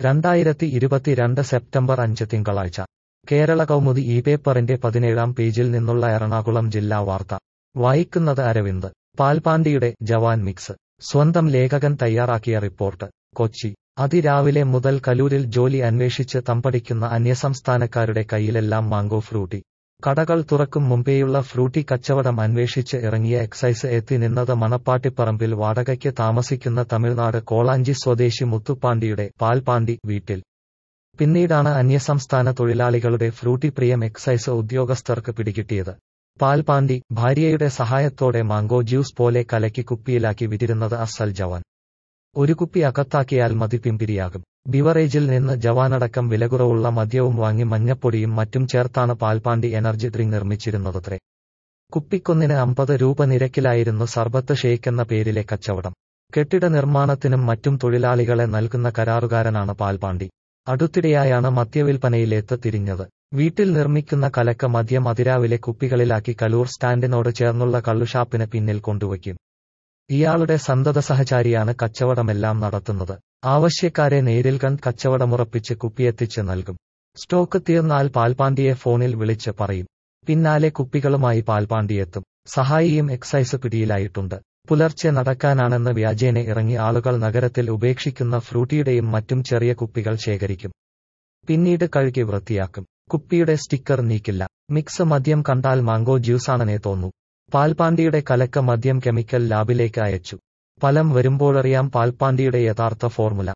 രണ്ടായിരത്തി ഇരുപത്തിരണ്ട് സെപ്റ്റംബർ അഞ്ച് തിങ്കളാഴ്ച കേരള കൗമുദി ഈ പേപ്പറിന്റെ പതിനേഴാം പേജിൽ നിന്നുള്ള എറണാകുളം ജില്ലാ വാർത്ത വായിക്കുന്നത് അരവിന്ദ് പാൽപാണ്ടിയുടെ ജവാൻ മിക്സ് സ്വന്തം ലേഖകൻ തയ്യാറാക്കിയ റിപ്പോർട്ട് കൊച്ചി അതിരാവിലെ മുതൽ കലൂരിൽ ജോലി അന്വേഷിച്ച് തമ്പടിക്കുന്ന അന്യസംസ്ഥാനക്കാരുടെ കയ്യിലെല്ലാം മാംഗോ ഫ്രൂട്ടി കടകൾ തുറക്കും മുമ്പേയുള്ള ഫ്രൂട്ടി കച്ചവടം അന്വേഷിച്ച് ഇറങ്ങിയ എക്സൈസ് എത്തി നിന്നത് മണപ്പാട്ടിപ്പറമ്പിൽ വാടകയ്ക്ക് താമസിക്കുന്ന തമിഴ്നാട് കോളാഞ്ചി സ്വദേശി മുത്തുപ്പാണ്ടിയുടെ പാൽപാണ്ടി വീട്ടിൽ പിന്നീടാണ് അന്യസംസ്ഥാന തൊഴിലാളികളുടെ ഫ്രൂട്ടി പ്രിയം എക്സൈസ് ഉദ്യോഗസ്ഥർക്ക് പിടികിട്ടിയത് പാൽപാണ്ടി ഭാര്യയുടെ സഹായത്തോടെ മാംഗോ ജ്യൂസ് പോലെ കലക്കി കുപ്പിയിലാക്കി വിറ്റിരുന്നത് അസൽ ജവാൻ ഒരു കുപ്പി അകത്താക്കിയാൽ മതി പിമ്പിരിയാകും ബിവറേജിൽ നിന്ന് ജവാനടക്കം വിലകുറവുള്ള മദ്യവും വാങ്ങി മഞ്ഞപ്പൊടിയും മറ്റും ചേർത്താണ് പാൽപാണ്ടി എനർജി ഡ്രിങ്ക് നിർമ്മിച്ചിരുന്നതത്രേ കുപ്പിക്കൊന്നിന് അമ്പത് രൂപ നിരക്കിലായിരുന്നു സർബത്ത് ഷേക്ക് എന്ന പേരിലെ കച്ചവടം കെട്ടിട നിർമ്മാണത്തിനും മറ്റും തൊഴിലാളികളെ നൽകുന്ന കരാറുകാരനാണ് പാൽപാണ്ടി അടുത്തിടെയായാണ് മദ്യവിൽപ്പനയിലേത്ത് തിരിഞ്ഞത് വീട്ടിൽ നിർമ്മിക്കുന്ന കലക്ക മദ്യം അതിരാവിലെ കുപ്പികളിലാക്കി കലൂർ സ്റ്റാൻഡിനോട് ചേർന്നുള്ള കള്ളുഷാപ്പിന് പിന്നിൽ കൊണ്ടുവയ്ക്കും ഇയാളുടെ സന്തത സഹചാരിയാണ് കച്ചവടമെല്ലാം നടത്തുന്നത് ആവശ്യക്കാരെ നേരിൽ കണ്ട് കച്ചവടമുറപ്പിച്ച് കുപ്പിയെത്തിച്ച് നൽകും സ്റ്റോക്ക് തീർന്നാൽ പാൽപാണ്ടിയെ ഫോണിൽ വിളിച്ച് പറയും പിന്നാലെ കുപ്പികളുമായി പാൽപാണ്ടിയെത്തും സഹായിയും എക്സൈസ് പിടിയിലായിട്ടുണ്ട് പുലർച്ചെ നടക്കാനാണെന്ന് വ്യാജേന ഇറങ്ങി ആളുകൾ നഗരത്തിൽ ഉപേക്ഷിക്കുന്ന ഫ്രൂട്ടിയുടെയും മറ്റും ചെറിയ കുപ്പികൾ ശേഖരിക്കും പിന്നീട് കഴുകി വൃത്തിയാക്കും കുപ്പിയുടെ സ്റ്റിക്കർ നീക്കില്ല മിക്സ് മദ്യം കണ്ടാൽ മാംഗോ ജ്യൂസാണെന്നേ തോന്നൂ പാൽപാണ്ടിയുടെ കലക്ക മദ്യം കെമിക്കൽ ലാബിലേക്ക് അയച്ചു ഫലം വരുമ്പോഴറിയാം പാൽപാണ്ടിയുടെ യഥാർത്ഥ ഫോർമുല